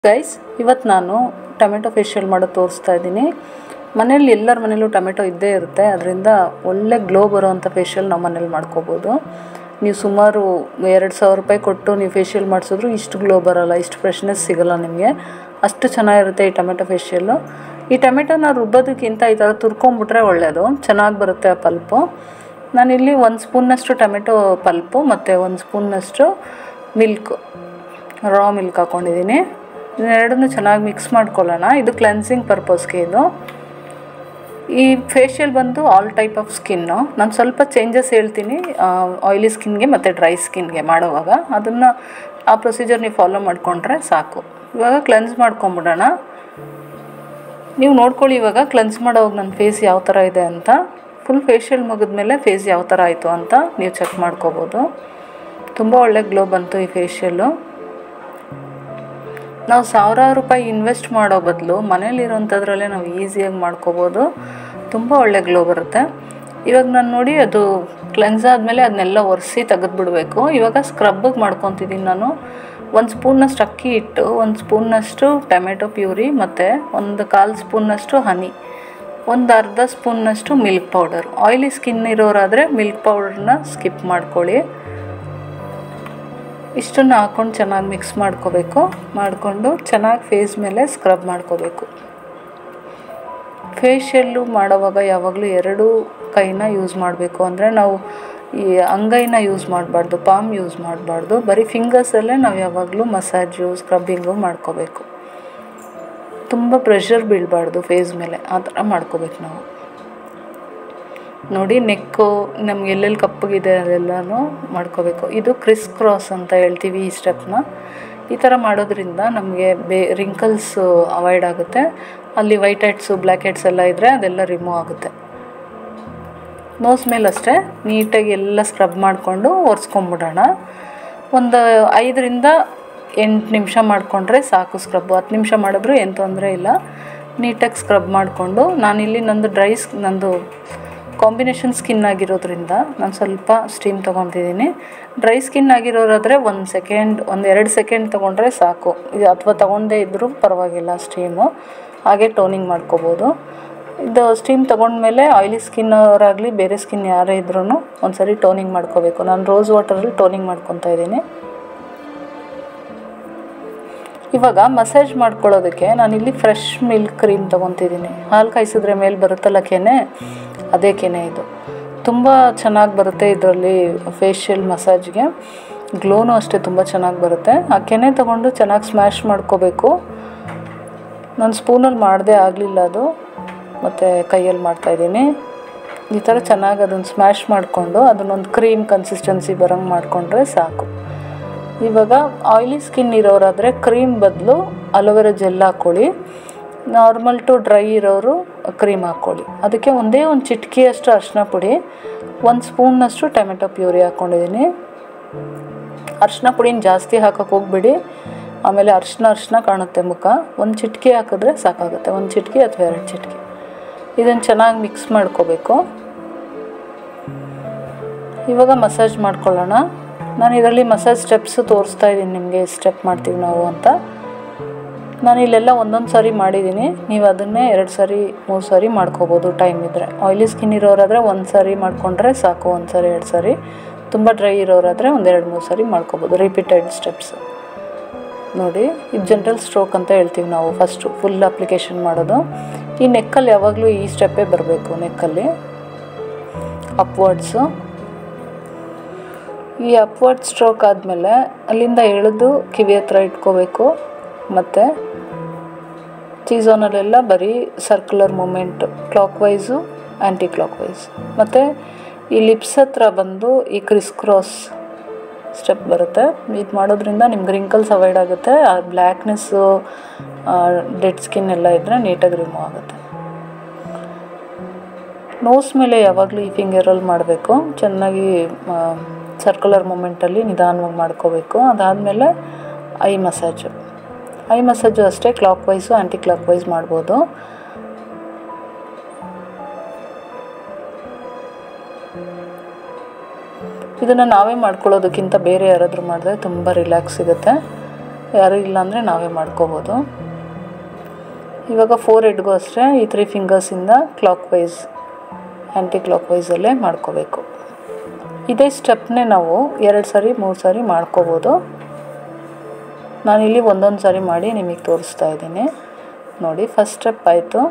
guys ಇವತ್ತು ನಾನು tomato facial ಮಾಡೋದು ತೋರಿಸ್ತಾ ಇದ್ದೀನಿ ಮನೇಲಿ ಎಲ್ಲರ ಮನೇಲೂ ಟೊಮೆಟೊ ಇದ್ದೇ ಇರುತ್ತೆ ಅದರಿಂದ ಒಳ್ಳೆ ಗ್ಲೋ ಬರೋವಂಥ ಫೇಶಿಯಲ್ ನಾವು ಮನೇಲಿ ಮಾಡ್ಕೋಬೋದು ನೀವು ಸುಮಾರು ಎರಡು ಸಾವಿರ ರೂಪಾಯಿ ಕೊಟ್ಟು ನೀವು ಫೇಶಿಯಲ್ ಮಾಡಿಸಿದ್ರು ಇಷ್ಟು ಗ್ಲೋ ಬರೋಲ್ಲ ಇಷ್ಟು ಫ್ರೆಶ್ನೆಸ್ ಸಿಗೋಲ್ಲ ನಿಮಗೆ ಅಷ್ಟು ಚೆನ್ನಾಗಿರುತ್ತೆ ಈ ಟೊಮೆಟೊ ಫೇಶಿಯಲ್ಲು ಈ ಟೊಮೆಟೊನ ರುಬ್ಬೋದಕ್ಕಿಂತ ಈ ಥರ ತುರ್ಕೊಂಬಿಟ್ರೆ ಒಳ್ಳೆಯದು ಚೆನ್ನಾಗಿ ಬರುತ್ತೆ ಆ ಪಲ್ಪು ನಾನಿಲ್ಲಿ ಒಂದು ಸ್ಪೂನ್ನಷ್ಟು ಟೊಮೆಟೊ ಪಲ್ಪು ಮತ್ತು ಒಂದು ಸ್ಪೂನ್ನಷ್ಟು ಮಿಲ್ಕು ರಾ ಮಿಲ್ಕ್ ಹಾಕ್ಕೊಂಡಿದ್ದೀನಿ ಇದನ್ನೆರಡನ್ನೂ ಚೆನ್ನಾಗಿ ಮಿಕ್ಸ್ ಮಾಡ್ಕೊಳ್ಳೋಣ ಇದು ಕ್ಲೆನ್ಸಿಂಗ್ ಪರ್ಪಸ್ಗೆ ಇದು ಈ ಫೇಶಿಯಲ್ ಬಂದು ಆಲ್ ಟೈಪ್ ಆಫ್ ಸ್ಕಿನ್ನು ನಾನು ಸ್ವಲ್ಪ ಚೇಂಜಸ್ ಹೇಳ್ತೀನಿ ಆಯಿಲಿ ಸ್ಕಿನ್ಗೆ ಮತ್ತು ಡ್ರೈ ಸ್ಕಿನ್ಗೆ ಮಾಡೋವಾಗ ಅದನ್ನು ಆ ಪ್ರೊಸೀಜರ್ ನೀವು ಫಾಲೋ ಮಾಡಿಕೊಂಡ್ರೆ ಸಾಕು ಇವಾಗ ಕ್ಲೆನ್ಸ್ ಮಾಡ್ಕೊಂಬಿಡೋಣ ನೀವು ನೋಡ್ಕೊಳ್ಳಿ ಇವಾಗ ಕ್ಲೆನ್ಸ್ ಮಾಡೋವಾಗ ನನ್ನ ಫೇಸ್ ಯಾವ ಥರ ಇದೆ ಅಂತ ಫುಲ್ ಫೇಶಿಯಲ್ ಮುಗಿದ್ಮೇಲೆ ಫೇಸ್ ಯಾವ ಥರ ಆಯಿತು ಅಂತ ನೀವು ಚೆಕ್ ಮಾಡ್ಕೋಬೋದು ತುಂಬ ಒಳ್ಳೆ ಗ್ಲೋ ಬಂತು ಈ ಫೇಶಿಯಲ್ಲು ನಾವು ಸಾವಿರಾರು ರೂಪಾಯಿ ಇನ್ವೆಸ್ಟ್ ಮಾಡೋ ಬದಲು ಮನೇಲಿರೋಂಥದ್ರಲ್ಲೇ ನಾವು ಈಸಿಯಾಗಿ ಮಾಡ್ಕೋಬೋದು ತುಂಬ ಒಳ್ಳೆ ಗ್ಲೋ ಬರುತ್ತೆ ಇವಾಗ ನಾನು ನೋಡಿ ಅದು ಕ್ಲೆನ್ಸ್ ಆದಮೇಲೆ ಅದನ್ನೆಲ್ಲ ಒರೆಸಿ ತೆಗೆದುಬಿಡ್ಬೇಕು ಇವಾಗ ಸ್ಕ್ರಬ್ಬಿಗೆ ಮಾಡ್ಕೊತಿದ್ದೀನಿ ನಾನು ಒಂದು ಸ್ಪೂನ್ನಷ್ಟು ಅಕ್ಕಿ ಹಿಟ್ಟು ಒಂದು ಸ್ಪೂನ್ನಷ್ಟು ಟೊಮೆಟೊ ಪ್ಯೂರಿ ಮತ್ತು ಒಂದು ಕಾಲು ಸ್ಪೂನ್ನಷ್ಟು ಹನಿ ಒಂದು ಅರ್ಧ ಸ್ಪೂನ್ನಷ್ಟು ಮಿಲ್ಕ್ ಪೌಡರ್ ಆಯಿಲಿ ಸ್ಕಿನ್ ಇರೋರಾದರೆ ಮಿಲ್ಕ್ ಪೌಡರ್ನ ಸ್ಕಿಪ್ ಮಾಡ್ಕೊಳ್ಳಿ ಇಷ್ಟನ್ನು ಹಾಕ್ಕೊಂಡು ಚೆನ್ನಾಗಿ ಮಿಕ್ಸ್ ಮಾಡ್ಕೋಬೇಕು ಮಾಡಿಕೊಂಡು ಚೆನ್ನಾಗಿ ಫೇಸ್ ಮೇಲೆ ಸ್ಕ್ರಬ್ ಮಾಡ್ಕೋಬೇಕು ಫೇಶಿಯಲ್ಲು ಮಾಡೋವಾಗ ಯಾವಾಗಲೂ ಎರಡು ಕೈನ ಯೂಸ್ ಮಾಡಬೇಕು ಅಂದರೆ ನಾವು ಈ ಅಂಗೈನ ಯೂಸ್ ಮಾಡಬಾರ್ದು ಪಾಮ್ ಯೂಸ್ ಮಾಡಬಾರ್ದು ಬರೀ ಫಿಂಗರ್ಸಲ್ಲೇ ನಾವು ಯಾವಾಗಲೂ ಮಸಾಜು ಸ್ಕ್ರಬ್ಬಿಂಗು ಮಾಡ್ಕೋಬೇಕು ತುಂಬ ಪ್ರೆಷರ್ ಬೀಳಬಾರ್ದು ಫೇಸ್ ಮೇಲೆ ಆ ಥರ ಮಾಡ್ಕೋಬೇಕು ನಾವು ನೋಡಿ ನೆಕ್ಕು ನಮ್ಗೆ ಎಲ್ಲೆಲ್ಲಿ ಕಪ್ಪಗಿದೆ ಅದೆಲ್ಲನೂ ಮಾಡ್ಕೋಬೇಕು ಇದು ಕ್ರಿಸ್ ಕ್ರಾಸ್ ಅಂತ ಹೇಳ್ತೀವಿ ಈ ಸ್ಟೆಪ್ನ ಈ ಥರ ಮಾಡೋದ್ರಿಂದ ನಮಗೆ ಬೇ ರಿಂಕಲ್ಸ್ ಅವಾಯ್ಡ್ ಆಗುತ್ತೆ ಅಲ್ಲಿ ವೈಟ್ ಹೆಡ್ಸು ಬ್ಲ್ಯಾಕ್ ಹೆಡ್ಸ್ ಎಲ್ಲ ಇದ್ದರೆ ಅದೆಲ್ಲ ರಿಮೂವ್ ಆಗುತ್ತೆ ನೋಸ್ ಮೇಲೆ ಅಷ್ಟೇ ನೀಟಾಗಿ ಎಲ್ಲ ಸ್ಕ್ರಬ್ ಮಾಡಿಕೊಂಡು ಒರೆಸ್ಕೊಂಬಿಡೋಣ ಒಂದು ಐದರಿಂದ ಎಂಟು ನಿಮಿಷ ಮಾಡಿಕೊಂಡ್ರೆ ಸಾಕು ಸ್ಕ್ರಬ್ಬು ಹತ್ತು ನಿಮಿಷ ಮಾಡಿದ್ರು ಏನು ತೊಂದರೆ ಇಲ್ಲ ನೀಟಾಗಿ ಸ್ಕ್ರಬ್ ಮಾಡಿಕೊಂಡು ನಾನಿಲ್ಲಿ ನಂದು ಡ್ರೈ ನಂದು ಕಾಂಬಿನೇಷನ್ ಸ್ಕಿನ್ ಆಗಿರೋದ್ರಿಂದ ನಾನು ಸ್ವಲ್ಪ ಸ್ಟೀಮ್ ತೊಗೊತಿದ್ದೀನಿ ಡ್ರೈ ಸ್ಕಿನ್ ಆಗಿರೋರಾದರೆ ಒಂದು ಸೆಕೆಂಡ್ ಒಂದು ಎರಡು ಸೆಕೆಂಡ್ ತೊಗೊಂಡ್ರೆ ಸಾಕು ಇದು ಅಥವಾ ತೊಗೊಂಡೇ ಇದ್ದರೂ ಪರವಾಗಿಲ್ಲ ಸ್ಟೀಮು ಹಾಗೆ ಟೋನಿಂಗ್ ಮಾಡ್ಕೋಬೋದು ಇದು ಸ್ಟೀಮ್ ತೊಗೊಂಡ್ಮೇಲೆ ಆಯಿಲಿ ಸ್ಕಿನ್ ಅವರಾಗಲಿ ಬೇರೆ ಸ್ಕಿನ್ ಯಾರೇ ಇದ್ರೂ ಒಂದು ಸರಿ ಟೋನಿಂಗ್ ಮಾಡ್ಕೋಬೇಕು ನಾನು ರೋಸ್ ವಾಟರಲ್ಲಿ ಟೋನಿಂಗ್ ಮಾಡ್ಕೊತಾ ಇದ್ದೀನಿ ಇವಾಗ ಮಸಾಜ್ ಮಾಡ್ಕೊಳ್ಳೋದಕ್ಕೆ ನಾನಿಲ್ಲಿ ಫ್ರೆಶ್ ಮಿಲ್ಕ್ ಕ್ರೀಮ್ ತೊಗೊತಿದ್ದೀನಿ ಹಾಲು ಕಾಯಿಸಿದ್ರೆ ಮೇಲೆ ಬರುತ್ತಲ್ಲ ಕೆನೆ ಅದೇ ಕೆನೆ ಇದು ತುಂಬ ಚೆನ್ನಾಗಿ ಬರುತ್ತೆ ಇದರಲ್ಲಿ ಫೇಶಿಯಲ್ ಮಸಾಜ್ಗೆ ಗ್ಲೋನು ಅಷ್ಟೇ ತುಂಬ ಚೆನ್ನಾಗಿ ಬರುತ್ತೆ ಆ ಕೆನೆ ತೊಗೊಂಡು ಚೆನ್ನಾಗಿ ಸ್ಮ್ಯಾಶ್ ಮಾಡ್ಕೋಬೇಕು ನಾನು ಸ್ಪೂನಲ್ಲಿ ಮಾಡದೇ ಆಗಲಿಲ್ಲ ಅದು ಮತ್ತು ಕೈಯಲ್ಲಿ ಮಾಡ್ತಾಯಿದ್ದೀನಿ ಈ ಥರ ಚೆನ್ನಾಗಿ ಅದನ್ನು ಸ್ಮ್ಯಾಶ್ ಮಾಡಿಕೊಂಡು ಅದನ್ನೊಂದು ಕ್ರೀಮ್ ಕನ್ಸಿಸ್ಟೆನ್ಸಿ ಬರೋಂಗೆ ಮಾಡಿಕೊಂಡ್ರೆ ಸಾಕು ಇವಾಗ ಆಯಿಲಿ ಸ್ಕಿನ್ ಇರೋರಾದರೆ ಕ್ರೀಮ್ ಬದಲು ಅಲೋವೆರಾ ಜೆಲ್ ಹಾಕ್ಕೊಳ್ಳಿ ನಾರ್ಮಲ್ ಟು ಡ್ರೈ ಇರೋರು ಕ್ರೀಮ್ ಹಾಕ್ಕೊಳ್ಳಿ ಅದಕ್ಕೆ ಒಂದೇ ಒಂದು ಚಿಟಕಿಯಷ್ಟು ಅರಿಶಿನ ಪುಡಿ ಒಂದು ಸ್ಪೂನ್ನಷ್ಟು ಟೊಮೆಟೊ ಪ್ಯೂರಿ ಹಾಕ್ಕೊಂಡಿದ್ದೀನಿ ಅರಿಶಿನ ಪುಡಿನ ಜಾಸ್ತಿ ಹಾಕೋಕೆ ಹೋಗ್ಬಿಡಿ ಆಮೇಲೆ ಅರಿಶಿನ ಅರಿಶಿನ ಕಾಣುತ್ತೆ ಮುಖ ಒಂದು ಚಿಟಕಿ ಹಾಕಿದ್ರೆ ಸಾಕಾಗುತ್ತೆ ಒಂದು ಚಿಟಕಿ ಅಥವಾ ಎರಡು ಚಿಟಕಿ ಇದನ್ನು ಚೆನ್ನಾಗಿ ಮಿಕ್ಸ್ ಮಾಡ್ಕೋಬೇಕು ಇವಾಗ ಮಸಾಜ್ ಮಾಡ್ಕೊಳ್ಳೋಣ ನಾನು ಇದರಲ್ಲಿ ಮಸಾಜ್ ಸ್ಟೆಪ್ಸು ತೋರಿಸ್ತಾ ಇದ್ದೀನಿ ನಿಮಗೆ ಸ್ಟೆಪ್ ಮಾಡ್ತೀವಿ ನಾವು ಅಂತ ನಾನು ಇಲ್ಲೆಲ್ಲ ಒಂದೊಂದು ಸಾರಿ ಮಾಡಿದ್ದೀನಿ ನೀವು ಅದನ್ನೇ ಎರಡು ಸಾರಿ ಮೂರು ಸಾರಿ ಮಾಡ್ಕೋಬೋದು ಟೈಮ್ ಇದ್ದರೆ ಆಯಿಲಿ ಸ್ಕಿನ್ ಇರೋರಾದರೆ ಒಂದು ಸಾರಿ ಮಾಡಿಕೊಂಡ್ರೆ ಸಾಕು ಒಂದು ಸಾರಿ ಎರಡು ಸಾರಿ ತುಂಬ ಡ್ರೈ ಇರೋರಾದರೆ ಒಂದು ಎರಡು ಮೂರು ಸಾರಿ ಮಾಡ್ಕೋಬೋದು ರಿಪೀಟೆಡ್ ಸ್ಟೆಪ್ಸ್ ನೋಡಿ ಇದು ಜನ್ರಲ್ ಸ್ಟ್ರೋಕ್ ಅಂತ ಹೇಳ್ತೀವಿ ನಾವು ಫಸ್ಟು ಫುಲ್ ಅಪ್ಲಿಕೇಶನ್ ಮಾಡೋದು ಈ ನೆಕ್ಕಲ್ಲಿ ಯಾವಾಗಲೂ ಈ ಸ್ಟೆಪ್ಪೇ ಬರಬೇಕು ನೆಕ್ಕಲ್ಲಿ ಅಪ್ವರ್ಡ್ಸು ಈ ಅಪ್ವರ್ಡ್ ಸ್ಟ್ರೋಕ್ ಆದಮೇಲೆ ಅಲ್ಲಿಂದ ಎಳೆದು ಕಿವಿ ಹತ್ರ ಇಟ್ಕೋಬೇಕು ಮತ್ತು ಚೀಝೋನಲ್ಲೆಲ್ಲ ಬರೀ circular movement clockwise anticlockwise ಮತ್ತು ಈ ಲಿಪ್ಸ್ ಹತ್ರ ಬಂದು ಈ ಕ್ರಿಸ್ ಕ್ರಾಸ್ ಸ್ಟೆಪ್ ಬರುತ್ತೆ ಇದು ಮಾಡೋದ್ರಿಂದ ನಿಮ್ಗೆ ರಿಂಕಲ್ಸ್ ಅವಾಯ್ಡ್ ಆಗುತ್ತೆ ಆ ಬ್ಲ್ಯಾಕ್ನೆಸ್ಸು ಡೆಡ್ ಸ್ಕಿನ್ ಎಲ್ಲ ಇದ್ದರೆ ನೀಟಾಗಿ ರಿಮೂವ್ ಆಗುತ್ತೆ ನೋಸ್ ಮೇಲೆ ಯಾವಾಗಲೂ ಈ ಫಿಂಗರಲ್ಲಿ ಮಾಡಬೇಕು ಚೆನ್ನಾಗಿ ಸರ್ಕ್ಯುಲರ್ ಮೂಮೆಂಟಲ್ಲಿ ನಿಧಾನವಾಗಿ ಮಾಡ್ಕೋಬೇಕು ಅದಾದಮೇಲೆ ಐ ಮಸಾಜು ಐ ಮಸಾಜು ಅಷ್ಟೇ clockwise anticlockwise ಮಾಡ್ಬೋದು ಇದನ್ನು ನಾವೇ ಮಾಡ್ಕೊಳ್ಳೋದಕ್ಕಿಂತ ಬೇರೆ ಯಾರಾದರೂ ಮಾಡಿದ್ರೆ ತುಂಬ ರಿಲ್ಯಾಕ್ಸ್ ಸಿಗುತ್ತೆ ಯಾರೂ ಇಲ್ಲ ಅಂದರೆ ನಾವೇ ಮಾಡ್ಕೋಬೋದು ಇವಾಗ ಫೋರ್ ಹೆಡ್ಗೂ ಅಷ್ಟೇ ಈ ತ್ರೀ ಫಿಂಗರ್ಸಿಂದ ಕ್ಲಾಕ್ ವೈಸ್ ಆ್ಯಂಟಿ ಕ್ಲಾಕ್ ವೈಸಲ್ಲೇ ಮಾಡ್ಕೋಬೇಕು ಇದೇ ಸ್ಟೆಪ್ನೇ ನಾವು ಎರಡು ಸಾರಿ ಮೂರು ಸಾರಿ ಮಾಡ್ಕೋಬೋದು ನಾನಿಲ್ಲಿ ಒಂದೊಂದು ಸಾರಿ ಮಾಡಿ ನಿಮಗೆ ತೋರಿಸ್ತಾ ಇದ್ದೀನಿ ನೋಡಿ ಫಸ್ಟ್ ಸ್ಟೆಪ್ ಆಯಿತು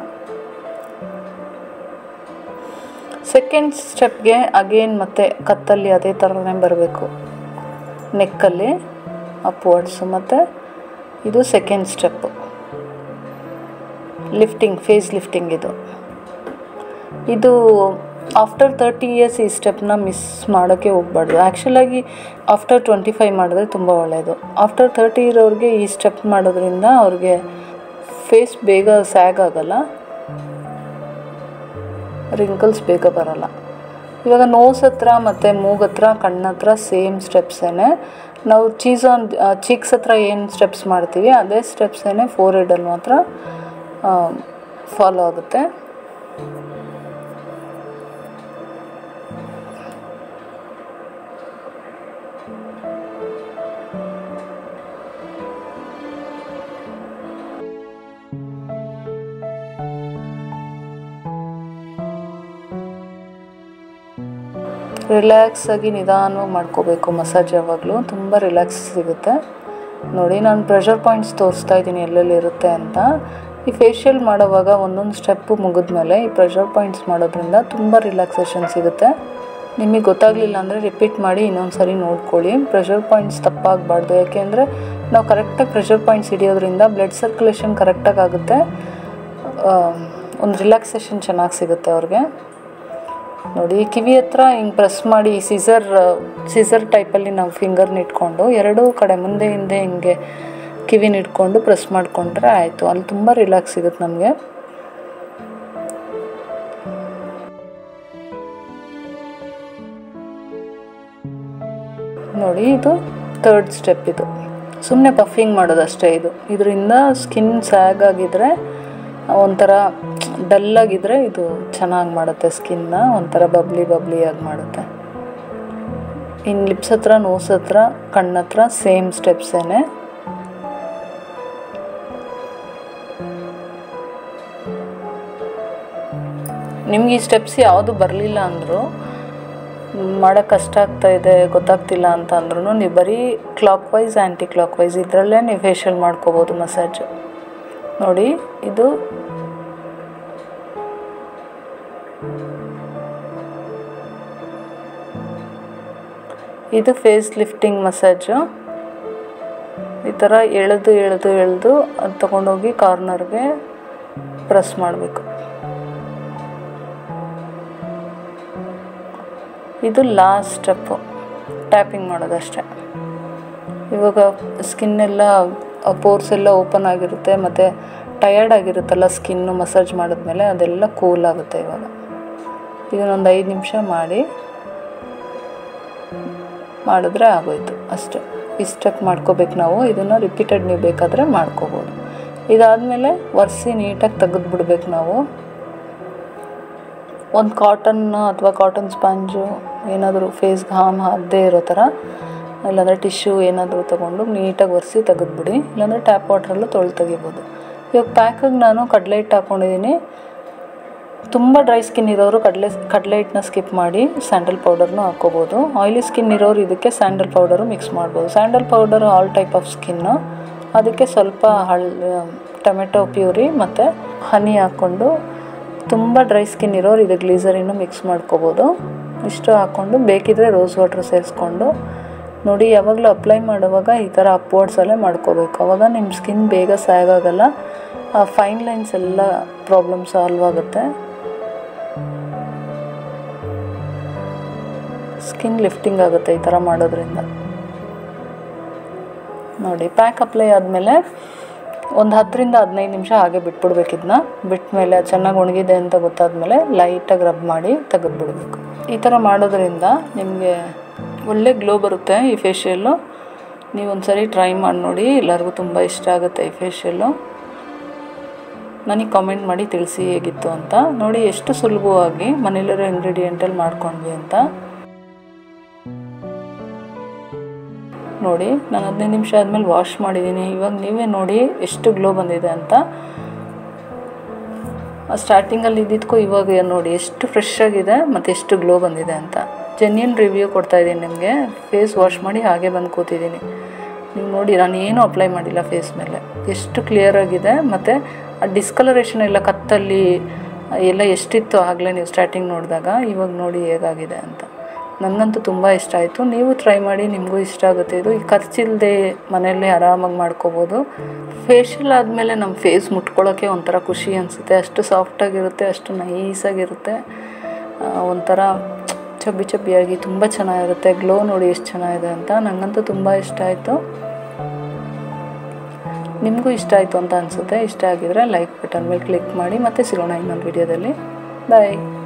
ಸೆಕೆಂಡ್ ಸ್ಟೆಪ್ಗೆ ಅಗೇನ್ ಮತ್ತೆ ಕತ್ತಲ್ಲಿ ಅದೇ ಥರನೇ ಬರಬೇಕು ನೆಕ್ಕಲ್ಲಿ ಅಪ್ವರ್ಡ್ಸು ಮತ್ತು ಇದು second step lifting face lifting ಇದು ಇದು ಆಫ್ಟರ್ ತರ್ಟಿ ಇಯರ್ಸ್ ಈ ಸ್ಟೆಪ್ನ ಮಿಸ್ ಮಾಡೋಕ್ಕೆ ಹೋಗ್ಬಾರ್ದು ಆ್ಯಕ್ಚುಲಾಗಿ ಆಫ್ಟರ್ ಟ್ವೆಂಟಿ ಫೈವ್ ಮಾಡಿದ್ರೆ ತುಂಬ ಒಳ್ಳೆಯದು ಆಫ್ಟರ್ ತರ್ಟಿ ಇರೋರಿಗೆ ಈ ಸ್ಟೆಪ್ ಮಾಡೋದ್ರಿಂದ ಅವ್ರಿಗೆ ಫೇಸ್ ಬೇಗ ಸ್ಯಾಗ್ ಆಗಲ್ಲ ರಿಂಕಲ್ಸ್ ಬೇಗ ಬರಲ್ಲ ಇವಾಗ ನೋಸ್ ಹತ್ರ ಮತ್ತು ಮೂಗ್ ಹತ್ರ ಕಣ್ಣ ಹತ್ರ ಸೇಮ್ ಸ್ಟೆಪ್ಸೇನೆ ನಾವು ಚೀಸ್ ಆನ್ ಚೀಕ್ಸ್ ಹತ್ರ ಏನು ಸ್ಟೆಪ್ಸ್ ಮಾಡ್ತೀವಿ ಅದೇ ಸ್ಟೆಪ್ಸೇನೆ ಫೋರ್ ಹೆಡಲ್ಲಿ ಮಾತ್ರ ಫಾಲೋ ಆಗುತ್ತೆ ರಿಲ್ಯಾಕ್ಸ್ ಆಗಿ ನಿಧಾನವಾಗಿ ಮಾಡ್ಕೋಬೇಕು ಮಸಾಜ್ ಯಾವಾಗಲೂ ತುಂಬ ರಿಲ್ಯಾಕ್ಸ್ ಸಿಗುತ್ತೆ ನೋಡಿ ನಾನು ಪ್ರೆಷರ್ ಪಾಯಿಂಟ್ಸ್ ತೋರಿಸ್ತಾ ಇದ್ದೀನಿ ಎಲ್ಲೆಲ್ಲಿ ಇರುತ್ತೆ ಅಂತ ಈ ಫೇಶಿಯಲ್ ಮಾಡೋವಾಗ ಒಂದೊಂದು ಸ್ಟೆಪ್ಪು ಮುಗಿದ್ಮೇಲೆ ಈ ಪ್ರೆಷರ್ ಪಾಯಿಂಟ್ಸ್ ಮಾಡೋದ್ರಿಂದ ತುಂಬ ರಿಲ್ಯಾಕ್ಸೇಷನ್ ಸಿಗುತ್ತೆ ನಿಮಗೆ ಗೊತ್ತಾಗಲಿಲ್ಲ ಅಂದರೆ ರಿಪೀಟ್ ಮಾಡಿ ಇನ್ನೊಂದು ಸರಿ ನೋಡ್ಕೊಳ್ಳಿ ಪ್ರೆಷರ್ ಪಾಯಿಂಟ್ಸ್ ತಪ್ಪಾಗಬಾರ್ದು ಯಾಕೆಂದರೆ ನಾವು ಕರೆಕ್ಟಾಗಿ ಪ್ರೆಷರ್ ಪಾಯಿಂಟ್ಸ್ ಹಿಡಿಯೋದ್ರಿಂದ ಬ್ಲಡ್ ಸರ್ಕ್ಯುಲೇಷನ್ ಕರೆಕ್ಟಾಗಿ ಆಗುತ್ತೆ ಒಂದು ರಿಲ್ಯಾಕ್ಸೇಷನ್ ಚೆನ್ನಾಗಿ ಸಿಗುತ್ತೆ ಅವ್ರಿಗೆ ನೋಡಿ ಕಿವಿ ಹತ್ರ ಹಿಂಗೆ ಪ್ರೆಸ್ ಮಾಡಿ ಸೀಸರ್ ಸೀಸರ್ ಟೈಪಲ್ಲಿ ನಾವು ಫಿಂಗರ್ನ ಇಟ್ಕೊಂಡು ಎರಡೂ ಕಡೆ ಮುಂದೆ ಹಿಂದೆ ಹಿಂಗೆ ಕಿವಿನ ಇಟ್ಕೊಂಡು ಪ್ರೆಸ್ ಮಾಡಿಕೊಂಡ್ರೆ ಆಯಿತು ಅಲ್ಲಿ ತುಂಬ ರಿಲ್ಯಾಕ್ಸ್ ಸಿಗುತ್ತೆ ನಮಗೆ ನೋಡಿ ಇದು ಥರ್ಡ್ ಸ್ಟೆಪ್ ಇದು ಸುಮ್ಮನೆ ಪಫಿಂಗ್ ಮಾಡೋದಷ್ಟೇ ಇದು ಇದರಿಂದ ಸ್ಕಿನ್ ಸ್ಯಾಗ್ ಆಗಿದ್ರೆ ಒಂಥರ ಡಲ್ಲಾಗಿದ್ದರೆ ಇದು ಚೆನ್ನಾಗಿ ಮಾಡುತ್ತೆ ಸ್ಕಿನ್ನ ಒಂಥರ ಬಬ್ಲಿ ಬಬ್ಲಿಯಾಗಿ ಮಾಡುತ್ತೆ ಇನ್ನು ಲಿಪ್ಸ್ ಹತ್ರ ನೋಸ್ ಹತ್ರ ಕಣ್ಣ ಹತ್ರ ಸೇಮ್ ಸ್ಟೆಪ್ಸೇನೆ ನಿಮ್ಗೆ ಈ ಸ್ಟೆಪ್ಸ್ ಯಾವುದು ಬರಲಿಲ್ಲ ಅಂದರೂ ಮಾಡೋಕ್ಕೆ ಕಷ್ಟ ಆಗ್ತಾ ಇದೆ ಗೊತ್ತಾಗ್ತಿಲ್ಲ ಅಂತ ಅಂದ್ರೂ ನೀವು ಬರೀ ಕ್ಲಾಕ್ ವೈಸ್ ಆ್ಯಂಟಿ ಕ್ಲಾಕ್ ವೈಸ್ ಇದರಲ್ಲೇ ನೀವು ಫೇಶಿಯಲ್ ಮಾಡ್ಕೋಬೋದು ಮಸಾಜು ನೋಡಿ ಇದು ಇದು ಫೇಸ್ ಲಿಫ್ಟಿಂಗ್ ಮಸಾಜು ಈ ಥರ ಎಳೆದು ಎಳೆದು ಎಳೆದು ಅದು ತೊಗೊಂಡೋಗಿ ಕಾರ್ನರ್ಗೆ ಪ್ರೆಸ್ ಮಾಡಬೇಕು ಇದು ಲಾಸ್ಟ್ ಸ್ಟೆಪ್ಪು ಟ್ಯಾಪಿಂಗ್ ಮಾಡೋದಷ್ಟೇ ಇವಾಗ ಸ್ಕಿನ್ ಎಲ್ಲ ಪೋರ್ಸ್ ಎಲ್ಲ ಓಪನ್ ಆಗಿರುತ್ತೆ ಮತ್ತು ಟಯರ್ಡ್ ಆಗಿರುತ್ತಲ್ಲ ಸ್ಕಿನ್ನು ಮಸಾಜ್ ಮಾಡಿದ್ಮೇಲೆ ಅದೆಲ್ಲ ಕೂಲ್ ಆಗುತ್ತೆ ಇವಾಗ ಇದನ್ನೊಂದು ಐದು ನಿಮಿಷ ಮಾಡಿ ಮಾಡಿದ್ರೆ ಆಗೋಯ್ತು ಅಷ್ಟೇ ಈ ಸ್ಟೆಪ್ ಮಾಡ್ಕೋಬೇಕು ನಾವು ಇದನ್ನು ರಿಪೀಟೆಡ್ ನೀವು ಬೇಕಾದರೆ ಮಾಡ್ಕೋಬೋದು ಇದಾದಮೇಲೆ ಒರೆಸಿ ನೀಟಾಗಿ ತೆಗೆದುಬಿಡ್ಬೇಕು ನಾವು ಒಂದು ಕಾಟನ್ ಅಥವಾ ಕಾಟನ್ ಸ್ಪಂಜು ಏನಾದರೂ ಫೇಸ್ಗೆ ಹಾಮ್ ಹಾಕದೇ ಇರೋ ಥರ ಇಲ್ಲಾಂದರೆ ಟಿಶ್ಯೂ ಏನಾದರೂ ತೊಗೊಂಡು ನೀಟಾಗಿ ಒರೆಸಿ ತೆಗೆದ್ಬಿಡಿ ಇಲ್ಲಾಂದರೆ ಟ್ಯಾಪ್ ವಾಟ್ರಲ್ಲೂ ತೊಳೆದು ತೆಗಿಬೋದು ಇವಾಗ ಪ್ಯಾಕಿಗೆ ನಾನು ಕಡಲೆ ಹಿಟ್ಟು ಹಾಕ್ಕೊಂಡಿದ್ದೀನಿ ತುಂಬ ಡ್ರೈ ಸ್ಕಿನ್ ಇರೋರು ಕಡಲೆ ಕಡಲೆ ಹಿಟ್ಟನ್ನ ಸ್ಕಿಪ್ ಮಾಡಿ ಸ್ಯಾಂಡಲ್ ಪೌಡರ್ನೂ ಹಾಕ್ಕೋಬೋದು ಆಯಿಲಿ ಸ್ಕಿನ್ ಇರೋರು ಇದಕ್ಕೆ ಸ್ಯಾಂಡಲ್ ಪೌಡರು ಮಿಕ್ಸ್ ಮಾಡ್ಬೋದು sandal powder all type of skin ಅದಕ್ಕೆ ಸ್ವಲ್ಪ ಹಳ್ ಟೊಮೆಟೊ ಪ್ಯೂರಿ ಮತ್ತು ಹನಿ ಹಾಕ್ಕೊಂಡು ತುಂಬ ಡ್ರೈ ಸ್ಕಿನ್ ಇರೋರು ಇದು ಗ್ಲೀಸರಿನ್ನು ಮಿಕ್ಸ್ ಮಾಡ್ಕೋಬೋದು ಇಷ್ಟು ಹಾಕ್ಕೊಂಡು ಬೇಕಿದ್ರೆ ರೋಸ್ ವಾಟ್ರ್ ಸೇರಿಸ್ಕೊಂಡು ನೋಡಿ ಯಾವಾಗಲೂ ಅಪ್ಲೈ ಮಾಡುವಾಗ ಈ ಥರ ಅಪ್ವರ್ಡ್ಸಲ್ಲೇ ಮಾಡ್ಕೋಬೇಕು ಅವಾಗ ನಿಮ್ಮ ಸ್ಕಿನ್ ಬೇಗ ಸ್ಯಾಗಾಗಲ್ಲ ಆ ಫೈನ್ ಲೈನ್ಸ್ ಎಲ್ಲ ಪ್ರಾಬ್ಲಮ್ ಸಾಲ್ವ್ ಆಗುತ್ತೆ ಸ್ಕಿನ್ ಲಿಫ್ಟಿಂಗ್ ಆಗುತ್ತೆ ಈ ಥರ ಮಾಡೋದ್ರಿಂದ ನೋಡಿ ಪ್ಯಾಕ್ ಅಪ್ಲೈ ಆದಮೇಲೆ ಒಂದು ಹತ್ತರಿಂದ ಹದಿನೈದು ನಿಮಿಷ ಹಾಗೆ ಬಿಟ್ಬಿಡ್ಬೇಕು ಇದನ್ನ ಬಿಟ್ಮೇಲೆ ಅದು ಚೆನ್ನಾಗಿ ಒಣಗಿದೆ ಅಂತ ಗೊತ್ತಾದ್ಮೇಲೆ ಲೈಟಾಗಿ ರಬ್ ಮಾಡಿ ತೆಗೆದುಬಿಡ್ಬೇಕು ಈ ಥರ ಮಾಡೋದ್ರಿಂದ ನಿಮಗೆ ಒಳ್ಳೆ ಗ್ಲೋ ಬರುತ್ತೆ ಈ ಫೇಶಿಯಲ್ಲು ನೀವು ಒಂದ್ಸರಿ ಟ್ರೈ ಮಾಡಿ ನೋಡಿ ಎಲ್ಲರಿಗೂ ತುಂಬ ಇಷ್ಟ ಆಗುತ್ತೆ ಈ ಫೇಶಿಯಲ್ಲು ನನಗೆ ಕಾಮೆಂಟ್ ಮಾಡಿ ತಿಳಿಸಿ ಹೇಗಿತ್ತು ಅಂತ ನೋಡಿ ಎಷ್ಟು ಸುಲಭವಾಗಿ ಮನೇಲಿರೋ ಇಂಗ್ರೀಡಿಯೆಂಟಲ್ಲಿ ಮಾಡ್ಕೊಂಡ್ವಿ ಅಂತ ನೋಡಿ ನಾನು ಹದಿನೈದು ನಿಮಿಷ ಆದಮೇಲೆ ವಾಶ್ ಮಾಡಿದ್ದೀನಿ ಇವಾಗ ನೀವೇ ನೋಡಿ ಎಷ್ಟು ಗ್ಲೋ ಬಂದಿದೆ ಅಂತ ಸ್ಟಾರ್ಟಿಂಗಲ್ಲಿ ಇದ್ದಿದ್ದಕ್ಕೂ ಇವಾಗ ನೋಡಿ ಎಷ್ಟು ಫ್ರೆಶ್ ಆಗಿದೆ ಮತ್ತು ಎಷ್ಟು ಗ್ಲೋ ಬಂದಿದೆ ಅಂತ ಜೆನ್ಯೂನ್ ರಿವ್ಯೂ ಕೊಡ್ತಾಯಿದ್ದೀನಿ ನಿಮಗೆ ಫೇಸ್ ವಾಶ್ ಮಾಡಿ ಹಾಗೆ ಬಂದು ಕೂತಿದ್ದೀನಿ ನೀವು ನೋಡಿ ನಾನು ಏನೂ ಅಪ್ಲೈ ಮಾಡಿಲ್ಲ ಫೇಸ್ ಮೇಲೆ ಎಷ್ಟು ಕ್ಲಿಯರ್ ಆಗಿದೆ ಮತ್ತು ಆ ಡಿಸ್ಕಲರೇಷನ್ ಎಲ್ಲ ಕತ್ತಲ್ಲಿ ಎಲ್ಲ ಎಷ್ಟಿತ್ತು ಆಗಲೇ ನೀವು ಸ್ಟಾರ್ಟಿಂಗ್ ನೋಡಿದಾಗ ಇವಾಗ ನೋಡಿ ಹೇಗಾಗಿದೆ ಅಂತ ನನಗಂತೂ ತುಂಬ ಇಷ್ಟ ಆಯಿತು ನೀವು ಟ್ರೈ ಮಾಡಿ ನಿಮಗೂ ಇಷ್ಟ ಆಗುತ್ತೆ ಇದು ಈ ಖರ್ಚಿಲ್ಲದೆ ಮನೆಯಲ್ಲೇ ಆರಾಮಾಗಿ ಮಾಡ್ಕೋಬೋದು ಫೇಶಿಯಲ್ ಆದಮೇಲೆ ನಮ್ಮ ಫೇಸ್ ಮುಟ್ಕೊಳ್ಳೋಕ್ಕೆ ಒಂಥರ ಖುಷಿ ಅನಿಸುತ್ತೆ ಅಷ್ಟು ಸಾಫ್ಟಾಗಿರುತ್ತೆ ಅಷ್ಟು ನೈಸಾಗಿರುತ್ತೆ ಒಂಥರ ಚಬ್ಬಿ ಚಬ್ಬಿಯಾಗಿ ತುಂಬ ಚೆನ್ನಾಗಿರುತ್ತೆ ಗ್ಲೋ ನೋಡಿ ಎಷ್ಟು ಚೆನ್ನಾಗಿದೆ ಅಂತ ನನಗಂತೂ ತುಂಬ ಇಷ್ಟ ಆಯಿತು ನಿಮಗೂ ಇಷ್ಟ ಆಯಿತು ಅಂತ ಅನಿಸುತ್ತೆ ಇಷ್ಟ ಆಗಿದರೆ ಲೈಕ್ ಬಟನ್ ಮೇಲೆ ಕ್ಲಿಕ್ ಮಾಡಿ ಮತ್ತೆ ಸಿಗೋಣ ಇನ್ನೊಂದು ವಿಡಿಯೋದಲ್ಲಿ ಬಾಯ್